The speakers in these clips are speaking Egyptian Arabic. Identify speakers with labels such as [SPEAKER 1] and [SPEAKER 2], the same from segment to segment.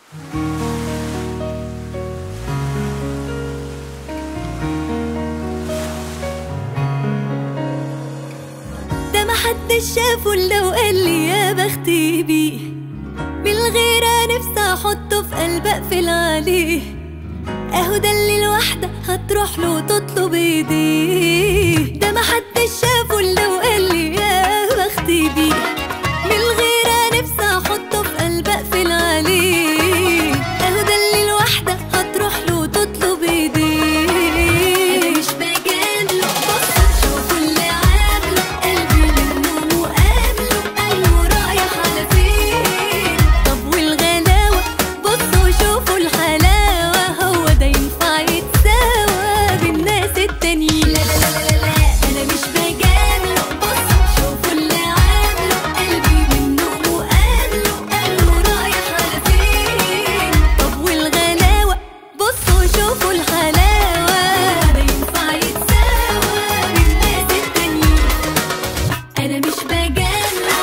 [SPEAKER 1] ده محدش شافه الا وقال لي يا بختي بيه بالغيرة نفسي احطه في قلب اقفل عليه اهو ده اللي الواحدة هتروح له وتطلب ايديه ده محدش شافه الا وقال لي يا بختي بيه بالغيرة نفسي احطه في قلب اقفل عليه اهو ده اللي الواحدة هتروح له وتطلب ايديه انا مش بجامله بص شوفوا اللي عامله قلبي منه مقابله ايوه رايح على فين طب والغلاوة بصوا شوفوا الحلاوة هو ده ينفع يتساوى بالناس التانيين لا لا لا لا لا انا مش بجامله بص شوفوا اللي عامله قلبي منه مقابله ايوه رايح على فين طب والغلاوة بصوا شوفوا الحلاوة ده ينفع يتساوى بالناس التانيين انا مش بجامله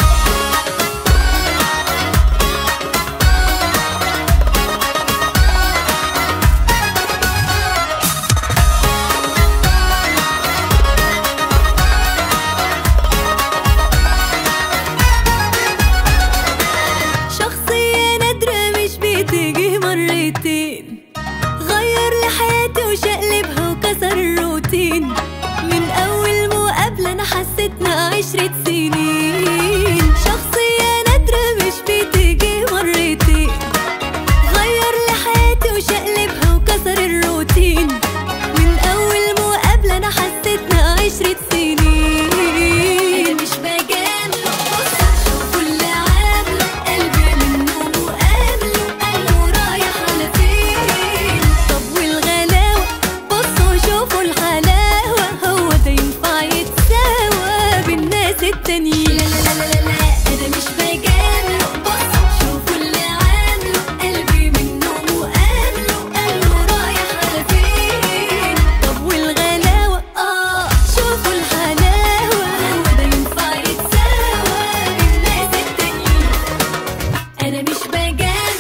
[SPEAKER 1] شخصية نادرة مش بتيجي مرتين غير لي حياتي وشقلبها وكسر الروتين من أول مقابلة أنا حسيتنا عشرة سنين شخصية نادرة مش بتيجي مرتين غير لي حياتي وشقلبها وكسر الروتين من أول مقابلة أنا حسيتنا عشرة سنين أنا مش بجامله بص شوفوا اللي عامله قلبي منه مقابله أيوه رايح على فين طب والغلاوة بصوا شوفوا الحلاوة هو ده ينفع يتساوى بالناس التانيين لا لا لا لا لا أنا مش بجامله بص شوفوا اللي عامله قلبي منه مقابله أيوه رايح على فين طب والغلاوة آه شوفوا الحلاوة هو ده ينفع يتساوى بالناس التانيين أنا مش بجامله